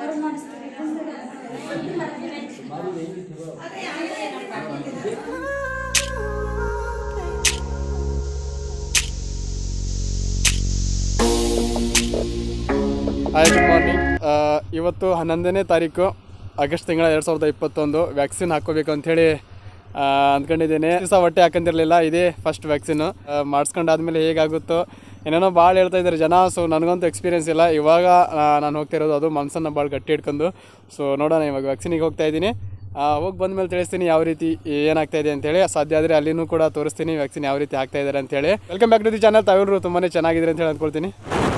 hi good morning ಇವತ್ತು ಹನ್ನೊಂದನೇ ತಾರೀಕು ಆಗಸ್ಟ್ ತಿಂಗಳ ಎರಡು ಸಾವಿರದ ಇಪ್ಪತ್ತೊಂದು ವ್ಯಾಕ್ಸಿನ್ ಹಾಕೋಬೇಕು ಅಂಥೇಳಿ ಅಂದ್ಕೊಂಡಿದ್ದೇನೆ ದಿವಸ ಹೊಟ್ಟೆ ಹಾಕಂತಿರಲಿಲ್ಲ ಇದೇ ಫಸ್ಟ್ ವ್ಯಾಕ್ಸಿನ್ ಮಾಡಿಸ್ಕೊಂಡಾದ್ಮೇಲೆ ಹೇಗಾಗುತ್ತೋ ಏನೇನೋ ಭಾಳ ಹೇಳ್ತಾ ಇದ್ದಾರೆ ಜನ ಸೊ ನನಗಂತೂ ಎಕ್ಸ್ಪೀರಿಯನ್ಸ್ ಇಲ್ಲ ಇವಾಗ ನಾನು ಹೋಗ್ತಾ ಇರೋದು ಅದು ಮನ್ಸನ್ನು ಭಾಳ ಗಟ್ಟಿ ಹಿಡ್ಕೊಂಡು ಸೊ ನೋಡೋಣ ಇವಾಗ ವ್ಯಾಕ್ಸಿನಿಗೆ ಹೋಗ್ತಾ ಇದ್ದೀನಿ ಹೋಗಿ ಬಂದಮೇಲೆ ತಿಳಿಸ್ತೀನಿ ಯಾವ ರೀತಿ ಏನಾಗ್ತಾ ಇದೆ ಅಂತೇಳಿ ಸಾಧ್ಯ ಆದರೆ ಅಲ್ಲಿನೂ ಕೂಡ ತೋರಿಸ್ತೀನಿ ವ್ಯಾಕ್ಸಿನ್ ಯಾವ ರೀತಿ ಆಗ್ತಾ ಇದ್ದಾರೆ ಅಂತೇಳಿ welcome back to the channel ತಾವೆಲ್ಲರೂ ತುಂಬಾ ಚೆನ್ನಾಗಿದ್ರೆ ಅಂತ ಹೇಳಿ ಅಂದ್ಕೊಳ್ತೀನಿ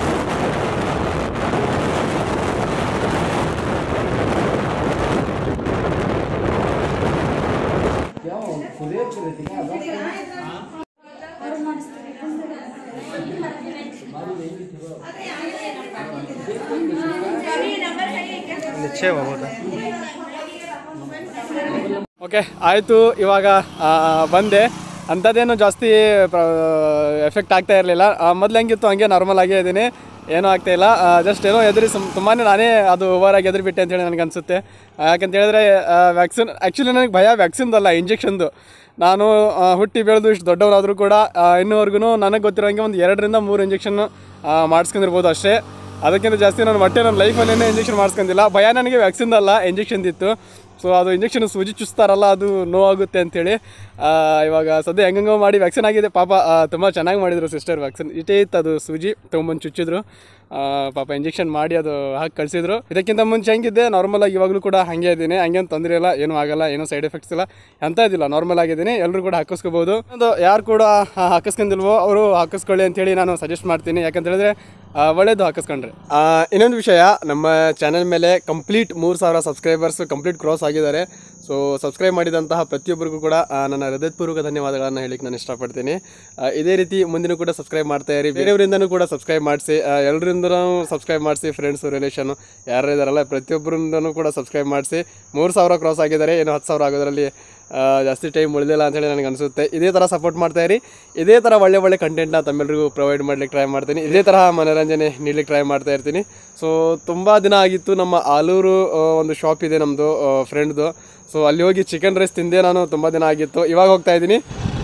ಓಕೆ ಆಯಿತು ಇವಾಗ ಆ, ಬಂದೆ ಅಂಥದ್ದೇನು ಜಾಸ್ತಿ ಎಫೆಕ್ಟ್ ಆಗ್ತಾ ಇರಲಿಲ್ಲ ಮೊದಲು ಹೆಂಗಿತ್ತು ಹಂಗೆ ನಾರ್ಮಲ್ ಆಗೇ ಇದ್ದೀನಿ ಏನೂ ಆಗ್ತಾ ಇಲ್ಲ ಜಸ್ಟ್ ಏನೋ ಎದುರಿ ತುಂಬಾ ನಾನೇ ಅದು ಓವರ್ ಆಗಿ ಎದುರು ಬಿಟ್ಟೆ ಅಂತೇಳಿ ನನಗೆ ಅನಿಸುತ್ತೆ ಯಾಕಂತ ಹೇಳಿದ್ರೆ ವ್ಯಾಕ್ಸಿನ್ ಆ್ಯಕ್ಚುಲಿ ನನಗೆ ಭಯ ವ್ಯಾಕ್ಸಿನ್ದಲ್ಲ ಇಂಜೆಕ್ಷನ್ದು ನಾನು ಆ, ಹುಟ್ಟಿ ಬೆಳೆದು ಇಷ್ಟು ದೊಡ್ಡವನಾದರೂ ಕೂಡ ಇನ್ನೂವರೆಗೂ ನನಗೆ ಗೊತ್ತಿರೋಂಗೆ ಒಂದು ಎರಡರಿಂದ ಮೂರು ಇಂಜೆಕ್ಷನ್ ಮಾಡಿಸ್ಕೊಂಡಿರ್ಬೋದು ಅಷ್ಟೇ ಅದಕ್ಕಿಂತ ಜಾಸ್ತಿ ನಾನು ಹೊಟ್ಟೆ ನನ್ನ ಲೈಫಲ್ಲಿ ಇಂಜೆಕ್ಷನ್ ಮಾಡಿಸ್ಕೊಂಡಿಲ್ಲ ಭಯ ನನಗೆ ವ್ಯಾಕ್ಸಿನ್ದಲ್ಲ ಇಂಜೆಕ್ಷನ್ ಇತ್ತು ಸೊ ಅದು ಇಂಜೆಕ್ಷನ್ ಸೂಜಿ ಚುಸ್ತಾರಲ್ಲ ಅದು ನೋವಾಗುತ್ತೆ ಅಂತೇಳಿ ಆ, ಇವಾಗ ಸದ್ಯ ಹೆಂಗಂಗೋ ಮಾಡಿ ವ್ಯಾಕ್ಸಿನ್ ಆಗಿದೆ ಪಾಪ ತುಂಬ ಚೆನ್ನಾಗಿ ಮಾಡಿದರು ಸಿಸ್ಟರ್ ವ್ಯಾಕ್ಸಿನ್ ಇಷ್ಟೇ ಇತ್ತು ಅದು ಸೂಜಿ ತೊಗೊಂಬಂದು ಚುಚ್ಚಿದ್ರು ಆ, ಪಾಪ ಇಂಜೆಕ್ಷನ್ ಮಾಡಿ ಅದು ಹಾಕಿ ಕಳಿಸಿದ್ರು ಇದಕ್ಕಿಂತ ಮುಂಚೆ ಹೆಂಗಿದ್ದೆ ನಾರ್ಮಲ್ ಆಗಿ ಇವಾಗಲೂ ಕೂಡ ಹಾಗೆ ಇದ್ದೀನಿ ಹಂಗೇನು ತೊಂದರೆ ಇಲ್ಲ ಏನೂ ಆಗಲ್ಲ ಏನೂ ಸೈಡ್ ಎಫೆಕ್ಟ್ಸ್ ಇಲ್ಲ ಎಂತ ಇದಿಲ್ಲ ನಾರ್ಮಲ್ ಆಗಿದ್ದೀನಿ ಎಲ್ಲರೂ ಕೂಡ ಹಾಕಿಸ್ಕೋಬೋದು ಒಂದು ಯಾರು ಕೂಡ ಆ, ಹಾಕಿಸ್ಕೊಂಡಿಲ್ವೋ ಅವರು ಹಾಕಿಸ್ಕೊಳ್ಳಿ ಅಂತೇಳಿ ನಾನು ಸಜೆಸ್ಟ್ ಮಾಡ್ತೀನಿ ಯಾಕಂತ ಹೇಳಿದ್ರೆ ಆ, ಒಳ್ಳೇದು ಹಾಕಿಸ್ಕೊಂಡ್ರೆ ಆ, ಇನ್ನೊಂದು ವಿಷಯ ನಮ್ಮ ಚಾನೆಲ್ ಮೇಲೆ ಕಂಪ್ಲೀಟ್ ಮೂರು ಸಾವಿರ ಸಬ್ಸ್ಕ್ರೈಬರ್ಸ್ ಕಂಪ್ಲೀಟ್ ಕ್ರಾಸ್ ಆಗಿದ್ದಾರೆ ಸೊ ಸಬ್ಸ್ಕ್ರೈಬ್ ಮಾಡಿದಂತಹ ಪ್ರತಿಯೊಬ್ಬರಿಗೂ ಕೂಡ ಆ, ನನ್ನ ಹೃದಯಪೂರ್ವಕ ಧನ್ಯವಾದಗಳನ್ನು ಹೇಳಿಕ್ಕೆ ನಾನು ಇಷ್ಟಪಡ್ತೀನಿ ಆ, ಇದೇ ರೀತಿ ಮುಂದಿನ ಕೂಡ ಸಬ್ಸ್ಕ್ರೈಬ್ ಮಾಡ್ತಾ ಇರಿ ಬೇರೆಯವರಿಂದನೂ ಕೂಡ ಸಬ್ಸ್ಕ್ರೈಬ್ ಮಾಡಿಸಿ ಎಲ್ಲರಿಂದನೂ ಸಬ್ಸ್ಕ್ರೈಬ್ ಮಾಡಿಸಿ ಫ್ರೆಂಡ್ಸು ರಿಲೇಷನು ಯಾರು ಇದಾರಲ್ಲ ಪ್ರತಿಯೊಬ್ಬರಿಂದನೂ ಕೂಡ ಸಬ್ಸ್ಕ್ರೈಬ್ ಮಾಡಿಸಿ ಮೂರು ಸಾವಿರ ಕ್ರಾಸ್ ಆಗಿದ್ದಾರೆ ಇನ್ನು ಹತ್ತು ಸಾವಿರ ಆಗೋದ್ರಲ್ಲಿ ಆ, ಜಾಸ್ತಿ ಟೈಮ್ ಉಳಿದಿಲ್ಲ ಅಂತೇಳಿ ನನಗೆ ಅನಿಸುತ್ತೆ ಇದೇ ಥರ ಸಪೋರ್ಟ್ ಮಾಡ್ತಾ ಇರಿ ಇದೇ ಥರ ಒಳ್ಳೆ ಒಳ್ಳೆ ಕಂಟೆಂಟ್ನ ತಮ್ಮೆಲ್ಲರಿಗೂ ಪ್ರೊವೈಡ್ ಮಾಡ್ಲಿಕ್ಕೆ ಟ್ರೈ ಮಾಡ್ತೀನಿ ಇದೇ ತರಹ ಮನೋರಂಜನೆ ನೀಡ್ಲಿಕ್ಕೆ ಟ್ರೈ ಮಾಡ್ತಾ ಇರ್ತೀನಿ ಸೊ ತುಂಬ ದಿನ ಆಗಿತ್ತು ನಮ್ಮ ಆಲೂರು ಆ, ಒಂದು ಶಾಪ್ ಇದೆ ನಮ್ಮದು ಫ್ರೆಂಡ್ದು ಸೊ ಅಲ್ಲಿ ಹೋಗಿ ಚಿಕನ್ ರೈಸ್ ತಿಂದೆ ನಾನು ತುಂಬ ದಿನ ಆಗಿತ್ತು ಇವಾಗ ಹೋಗ್ತಾ ಇದ್ದೀನಿ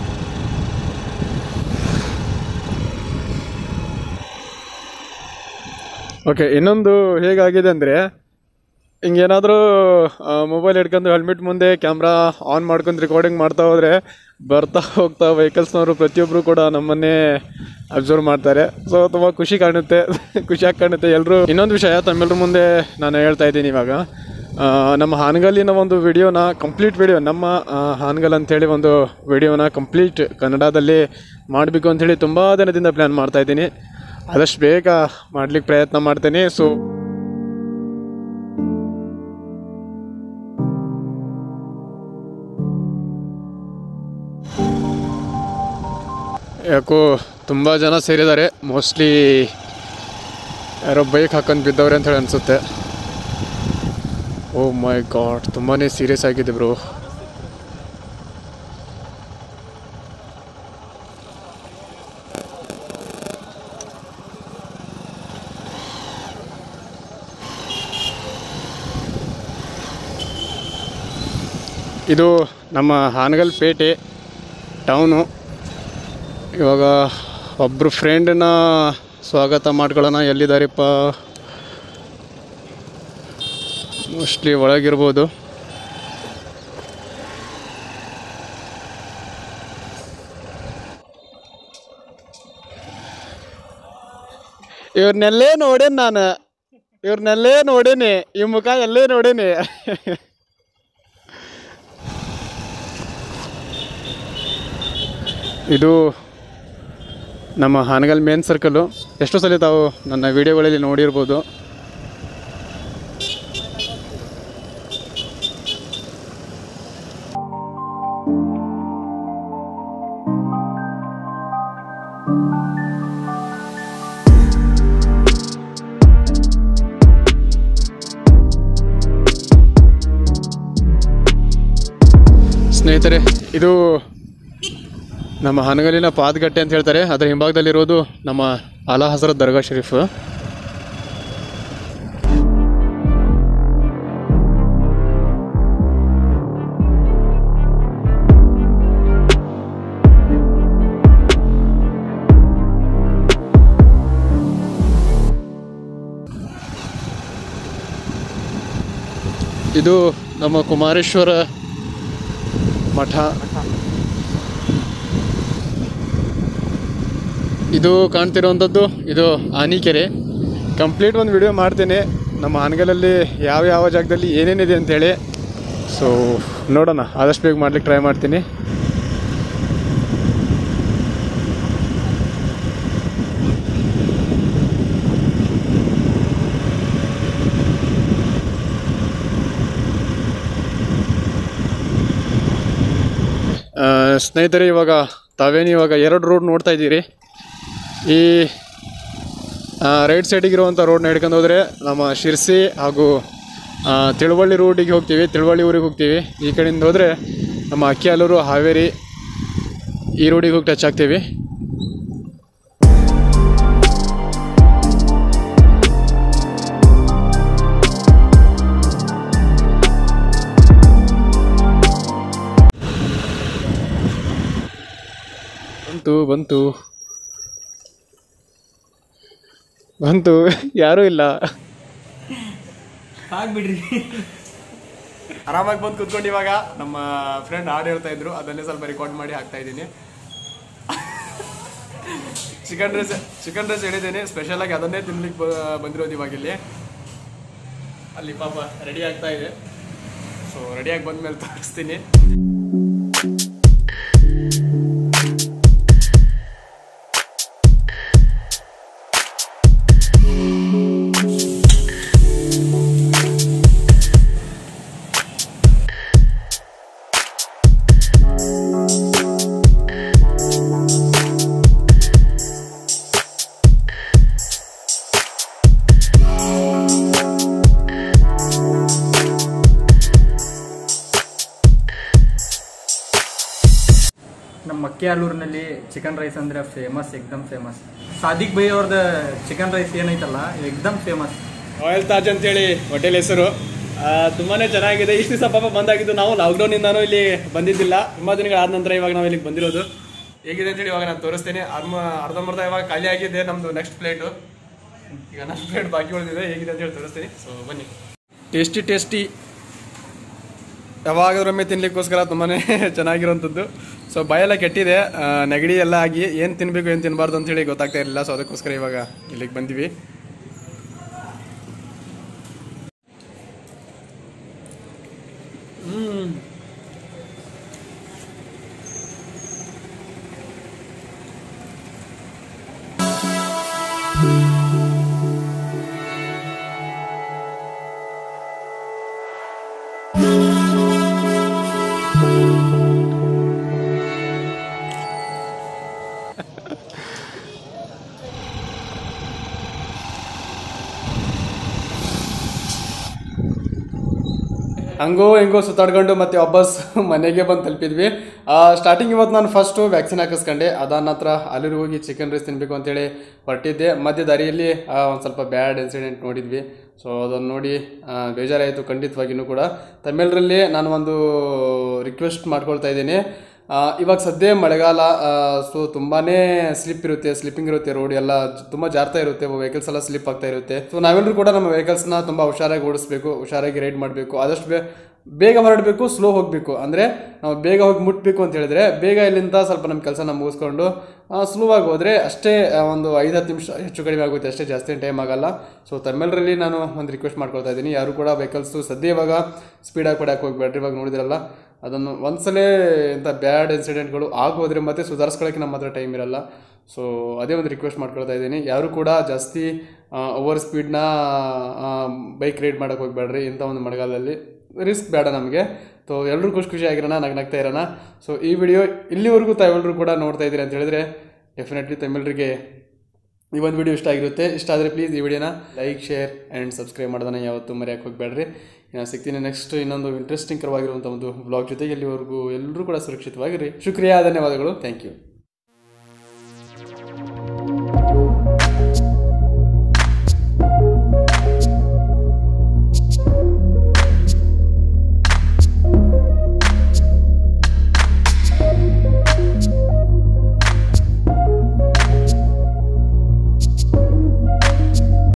ಓಕೆ ಇನ್ನೊಂದು ಹೇಗಾಗಿದೆ ಅಂದರೆ ಹಿಂಗೇನಾದರೂ ಮೊಬೈಲ್ ಹಿಡ್ಕೊಂಡು ಹೆಲ್ಮೆಟ್ ಮುಂದೆ ಕ್ಯಾಮ್ರಾ ಆನ್ ಮಾಡ್ಕೊಂಡು ರೆಕಾರ್ಡಿಂಗ್ ಮಾಡ್ತಾ ಹೋದರೆ ಬರ್ತಾ ಹೋಗ್ತಾ ವೆಹಿಕಲ್ಸ್ನವರು ಪ್ರತಿಯೊಬ್ಬರು ಕೂಡ ನಮ್ಮನ್ನೇ ಅಬ್ಸರ್ವ್ ಮಾಡ್ತಾರೆ ಸೊ ತುಂಬ ಖುಷಿ ಕಾಣುತ್ತೆ ಖುಷಿಯಾಗಿ ಕಾಣುತ್ತೆ ಎಲ್ಲರೂ ಇನ್ನೊಂದು ವಿಷಯ ತಮ್ಮೆಲ್ಲರ ಮುಂದೆ ನಾನು ಹೇಳ್ತಾ ಇದ್ದೀನಿ ಇವಾಗ ಆ, ನಮ್ಮ ಹಾನಗಲ್ಲಿನ ಒಂದು ವಿಡಿಯೋನ ಕಂಪ್ಲೀಟ್ ವಿಡಿಯೋ ನಮ್ಮ ಆ, ಹಾನಗಲ್ ಅಂತೇಳಿ ಒಂದು ವಿಡಿಯೋನ ಕಂಪ್ಲೀಟ್ ಕನ್ನಡದಲ್ಲಿ ಮಾಡಬೇಕು ಅಂಥೇಳಿ ತುಂಬ ದಿನದಿಂದ ಪ್ಲ್ಯಾನ್ ಮಾಡ್ತಾ ಇದ್ದೀನಿ ಆದಷ್ಟು ಬೇಗ ಮಾಡ್ಲಿಕ್ಕೆ ಪ್ರಯತ್ನ ಮಾಡ್ತೀನಿ ಸೊ ಯಾಕೋ ತುಂಬ ಜನ ಸೇರಿದ್ದಾರೆ ಮೋಸ್ಟ್ಲಿ ಯಾರೋ ಬೈಕ್ ಹಾಕೊಂಡು ಬಿದ್ದವ್ರೆ ಅಂತ ಹೇಳಿ ಅನಿಸುತ್ತೆ ಓ ಮೈ ಗಾಡ್ ತುಂಬಾ ಸೀರಿಯಸ್ ಆಗಿದೆ ಬ್ರೋ ಇದು ನಮ್ಮ ಹಾನಗಲ್ ಪೇಟೆ ಟೌನು ಇವಾಗ ಒಬ್ಬರು ಫ್ರೆಂಡನ್ನ ಸ್ವಾಗತ ಮಾಡ್ಕೊಳ್ಳೋಣ ಎಲ್ಲಿದ್ದಾರಪ್ಪ ಮೋಸ್ಟ್ಲಿ ಒಳಗಿರ್ಬೋದು ಇವ್ರನ್ನೆಲ್ಲೇ ನೋಡೇನಿ ನಾನು ಇವ್ರನ್ನೆಲ್ಲೇ ನೋಡೇನಿ ಈ ಮುಖ ಎಲ್ಲೇ ನೋಡೇನಿ ಇದು ನಮ್ಮ ಹಾನಗಲ್ ಮೇನ್ ಸರ್ಕಲ್ಲು ಎಷ್ಟೋ ಸಲ ತಾವು ನನ್ನ ವಿಡಿಯೋಗಳಲ್ಲಿ ನೋಡಿರ್ಬೋದು ಸ್ನೇಹಿತರೆ ಇದು ನಮ್ಮ ಹನಗಲಿನ ಪಾದಗಟ್ಟೆ ಅಂತ ಹೇಳ್ತಾರೆ ಅದರ ಹಿಂಭಾಗದಲ್ಲಿರೋದು ನಮ್ಮ ಅಲಾ ಹಜರತ್ ದರ್ಗಾ ಶರೀಫ್ ಇದು ನಮ್ಮ ಕುಮಾರೇಶ್ವರ ಮಠ ಇದು ಕಾಣ್ತಿರೋವಂಥದ್ದು ಇದು ಆನಿಕೆರೆ ಕಂಪ್ಲೀಟ್ ಒಂದು ವಿಡಿಯೋ ಮಾಡ್ತೇನೆ ನಮ್ಮ ಹಾನಗಲಲ್ಲಿ ಯಾವ ಯಾವ ಜಾಗದಲ್ಲಿ ಏನೇನಿದೆ ಅಂತೇಳಿ ಸೊ ನೋಡೋಣ ಆದಷ್ಟು ಬೇಗ ಮಾಡ್ಲಿಕ್ಕೆ ಟ್ರೈ ಮಾಡ್ತೀನಿ ಆ, ಸ್ನೇಹಿತರೆ ಇವಾಗ ತಾವೇನು ಇವಾಗ ಎರಡು ರೋಡ್ ನೋಡ್ತಾ ಇದ್ದೀರಿ ಈ ರೈಟ್ ಸೈಡಿಗಿರುವಂಥ ರೋಡ್ನ ಹಿಡ್ಕೊಂಡು ಹೋದರೆ ನಮ್ಮ ಶಿರ್ಸಿ ಹಾಗೂ ಆ, ತಿಳುವಳ್ಳಿ ರೋಡಿಗೆ ಹೋಗ್ತೀವಿ ತಿಳುವಳ್ಳಿ ಊರಿಗೆ ಹೋಗ್ತೀವಿ ಈ ಕಡೆಯಿಂದ ಹೋದರೆ ನಮ್ಮ ಅಕ್ಕಿಯಾಲೂರು ಹಾವೇರಿ ಈ ರೋಡಿಗೆ ಹೋಗಿ ಟಚ್ ಆಗ್ತೀವಿ ಬಂತು ಬಂತು ಬಂತು ಯಾರೂ ಇಲ್ಲ ಆಗ್ಬಿಡ್ರಿ ಆರಾಮಾಗಿ ಬಂದು ಕುತ್ಕೊಂಡು ಇವಾಗ ನಮ್ಮ ಫ್ರೆಂಡ್ ಹಾಡು ಹೇಳ್ತಾ ಇದ್ರು ಅದನ್ನೇ ಸ್ವಲ್ಪ ರೆಕಾರ್ಡ್ ಮಾಡಿ ಹಾಕ್ತಾ ಇದ್ದೀನಿ ಚಿಕನ್ ರೈಸ್ ಚಿಕನ್ ರೈಸ್ ಹೇಳಿದ್ದೀನಿ ಸ್ಪೆಷಲ್ ಆಗಿ ಅದನ್ನೇ ತಿನ್ಲಿಕ್ಕೆ ಬ- ಬಂದಿರೋದು ಇವಾಗ ಇಲ್ಲಿ ಅಲ್ಲಿ ಪಾಪ ರೆಡಿ ಆಗ್ತಾ ಇದೆ ಸೊ ರೆಡಿಯಾಗಿ ಬಂದ್ಮೇಲೆ ತೋರಿಸ್ತೀನಿ ನಮ್ಮ ಮಕ್ಕಿಯಾಲೂರಿನಲ್ಲಿ ಚಿಕನ್ ರೈಸ್ ಅಂದ್ರೆ ಫೇಮಸ್ ಎಕ್ದಮ್ ಫೇಮಸ್ ಸಾದಿಕ್ ಬೈ ಅವ್ರದ್ದು ಚಿಕನ್ ರೈಸ್ ಏನೈತಲ್ಲ ಎಕ್ದಮ್ ಫೇಮಸ್ ರಾಯಲ್ ತಾಜ್ ಅಂತೇಳಿ ಹೋಟೆಲ್ ಹೆಸರು ಆ, ತುಂಬಾನೇ ಚೆನ್ನಾಗಿದೆ ಇಷ್ಟು ದಿವಸ ಪಾಪ ಬಂದಾಗಿದ್ದು ನಾವು ಲಾಕ್ಡೌನಿಂದಾನು ಇಲ್ಲಿ ಬಂದಿದ್ದಿಲ್ಲ ತುಂಬಾ ದಿನಗಳಾದ ನಂತರ ಇವಾಗ ನಾವು ಇಲ್ಲಿಗೆ ಬಂದಿರೋದು ಹೇಗಿದೆ ಅಂತೇಳಿ ಇವಾಗ ನಾನು ತೋರಿಸ್ತೇನೆ ಅರ್ಧ ಅರ್ಧಂಬರ್ಧ ಇವಾಗ ಖಾಲಿ ಆಗಿದೆ ನಮ್ದು ನೆಕ್ಸ್ಟ್ ಪ್ಲೇಟು ಈಗ ನನ್ನ ಪ್ಲೇಟ್ ಬಾಕಿ ಉಳಿದಿದೆ ಹೇಗಿದೆ ಅಂತೇಳಿ ತೋರಿಸ್ತೀನಿ ಸೊ ಬನ್ನಿ ಟೇಸ್ಟಿ ಟೇಸ್ಟಿ ಯಾವಾಗಾದ್ರೊಮ್ಮೆ ತಿನ್ಲಿಕ್ಕೋಸ್ಕರ ತುಂಬಾನೇ ಚೆನ್ನಾಗಿರೋಂಥದ್ದು ಸೊ ಬಾಯೆಲ್ಲ ಕೆಟ್ಟಿದೆ ಆ, ನೆಗಡಿ ಎಲ್ಲ ಆಗಿ ಏನು ತಿನ್ನಬೇಕು ಏನು ತಿನ್ನಬಾರ್ದು ಅಂತೇಳಿ ಗೊತ್ತಾಗ್ತಾ ಇರಲಿಲ್ಲ ಸೊ ಅದಕ್ಕೋಸ್ಕರ ಇವಾಗ ಇಲ್ಲಿಗೆ ಬಂದಿವಿ ಹಂಗೋ ಹೆಂಗೋ ಸುತ್ತಾಡ್ಕೊಂಡು ಮತ್ತೆ ವಾಪಸ್ ಮನೆಗೆ ಬಂದು ತಲುಪಿದ್ವಿ ಸ್ಟಾರ್ಟಿಂಗ್ ಇವತ್ತು ನಾನು ಫಸ್ಟು ವ್ಯಾಕ್ಸಿನ್ ಹಾಕಿಸ್ಕೊಂಡೆ ಅದಾದ ನಂತರ ಅಲ್ಲಿಗೆ ಹೋಗಿ ಚಿಕನ್ ರೈಸ್ ತಿನ್ನಬೇಕು ಅಂತೇಳಿ ಹೊರಟಿದ್ದೆ ಮಧ್ಯ ದಾರಿಯಲ್ಲಿ ಒಂದು ಸ್ವಲ್ಪ ಬ್ಯಾಡ್ ಇನ್ಸಿಡೆಂಟ್ ನೋಡಿದ್ವಿ ಸೊ ಅದನ್ನು ನೋಡಿ ಆ, ಬೇಜಾರಾಯಿತು ಖಂಡಿತವಾಗಿಯೂ ಕೂಡ ತಮಿಳರಲ್ಲಿ ನಾನು ಒಂದು ರಿಕ್ವೆಸ್ಟ್ ಮಾಡ್ಕೊಳ್ತಾ ಇದ್ದೀನಿ ಆ, ಇವಾಗ ಸದ್ಯ ಮಳೆಗಾಲ ಸೊ ತುಂಬಾ ಸ್ಲಿಪ್ ಇರುತ್ತೆ ಸ್ಲಿಪ್ಪಿಂಗ್ ಇರುತ್ತೆ ರೋಡ್ ಎಲ್ಲ ಜ- ತುಂಬ ಜಾರ್ತಾ ಇರುತ್ತೆ ವೆಹಿಕಲ್ಸ್ ಎಲ್ಲ ಸ್ಲಿಪ್ ಆಗ್ತಾ ಇರುತ್ತೆ ಸೊ ನಾವೆಲ್ಲರೂ ಕೂಡ ನಮ್ಮ ವೆಹಿಕಲ್ಸ್ನ ತುಂಬ ಹುಷಾರಾಗಿ ಓಡಿಸ್ಬೇಕು ಹುಷಾರಾಗಿ ರೈಡ್ ಮಾಡಬೇಕು ಆದಷ್ಟು ಬೇ ಬೇಗ ಹೊರಡಬೇಕು ಸ್ಲೋ ಹೋಗಬೇಕು ಅಂದರೆ ನಾವು ಬೇಗ ಹೋಗಿ ಮುಟ್ಬೇಕು ಅಂತ ಹೇಳಿದ್ರೆ ಬೇಗ ಇಲ್ಲಿಂದ ಸ್ವಲ್ಪ ನಮ್ಮ ಕೆಲಸನ ಮುಗಿಸ್ಕೊಂಡು ಸ್ಲೋ ಆಗಿ ಹೋದರೆ ಅಷ್ಟೇ ಆ, ಒಂದು ಐದು ಹತ್ತು ನಿಮಿಷ ಹೆಚ್ಚು ಕಡಿಮೆ ಆಗುತ್ತೆ ಅಷ್ಟೇ ಜಾಸ್ತಿ ಟೈಮ್ ಆಗಲ್ಲ ಸೊ ತಮಿಳರಲ್ಲಿ ನಾನು ಒಂದು ರಿಕ್ವೆಸ್ಟ್ ಮಾಡ್ಕೊಳ್ತಾ ಇದ್ದೀನಿ ಯಾರು ಕೂಡ ವೆಹಿಕಲ್ಸು ಸದ್ಯ ಇವಾಗ ಸ್ಪೀಡಾಗಿ ಪಡ್ಯಾಕೆ ಹೋಗ್ಬೇಡ್ರಿ ಇವಾಗ ನೋಡಿದ್ರಲ್ಲ ಅದನ್ನು ಒಂದ್ಸಲ ಇಂಥ ಬ್ಯಾಡ್ ಇನ್ಸಿಡೆಂಟ್ಗಳು ಆಗೋದ್ರೆ ಮತ್ತೆ ಸುಧಾರಿಸ್ಕೊಳ್ಳೋಕೆ ನಮ್ಮ ಹತ್ರ ಟೈಮ್ ಇರಲ್ಲ ಸೊ ಅದೇ ಒಂದು ರಿಕ್ವೆಸ್ಟ್ ಮಾಡ್ಕೊಳ್ತಾ ಇದ್ದೀನಿ ಯಾರು ಕೂಡ ಜಾಸ್ತಿ ಓವರ್ ಸ್ಪೀಡ್ನ ಬೈಕ್ ರೈಡ್ ಮಾಡೋಕೆ ಹೋಗ್ಬೇಡ್ರಿ ಇಂಥ ಒಂದು ಮಳೆಗಾಲದಲ್ಲಿ ರಿಸ್ಕ್ ಬೇಡ ನಮಗೆ ಸೊ ಎಲ್ಲರೂ ಖುಷಿ ಖುಷಿಯಾಗಿರೋಣ ನಗ್ನಗ್ತಾ ಇರೋಣ ಸೊ ಈ ವಿಡಿಯೋ ಇಲ್ಲಿವರೆಗೂ ತಾವೆಲ್ಲರೂ ಕೂಡ ನೋಡ್ತಾ ಇದ್ದೀರಿ ಅಂತ ಹೇಳಿದ್ರೆ ಡೆಫಿನೆಟ್ಲಿ ತಮಿಳರಿಗೆ ಈ ಒಂದು ವಿಡಿಯೋ ಇಷ್ಟ ಆಗಿರುತ್ತೆ ಇಷ್ಟ ಆದರೆ ಪ್ಲೀಸ್ ಈ ವಿಡಿಯೋನ ಲೈಕ್ ಶೇರ್ ಆ್ಯಂಡ್ ಸಬ್ಸ್ಕ್ರೈಬ್ ಮಾಡೋದನ್ನ ಯಾವತ್ತೂ ಮರೆಯೋಕೆ ಹೋಗಬೇಡ್ರಿ ನಾನು ಸಿಗ್ತೀನಿ ನೆಕ್ಸ್ಟ್ ಇನ್ನೊಂದು ಇಂಟ್ರೆಸ್ಟಿಂಗ್ ಕರವಾಗಿರುವಂಥ ಒಂದು ಬ್ಲಾಗ್ ಜೊತೆಗೆ ಎಲ್ಲಿವರೆಗೂ ಎಲ್ಲರೂ ಕೂಡ ಸುರಕ್ಷಿತವಾಗಿರಿ ಶುಕ್ರಿಯಾ ಧನ್ಯವಾದಗಳು ಥ್ಯಾಂಕ್ ಯು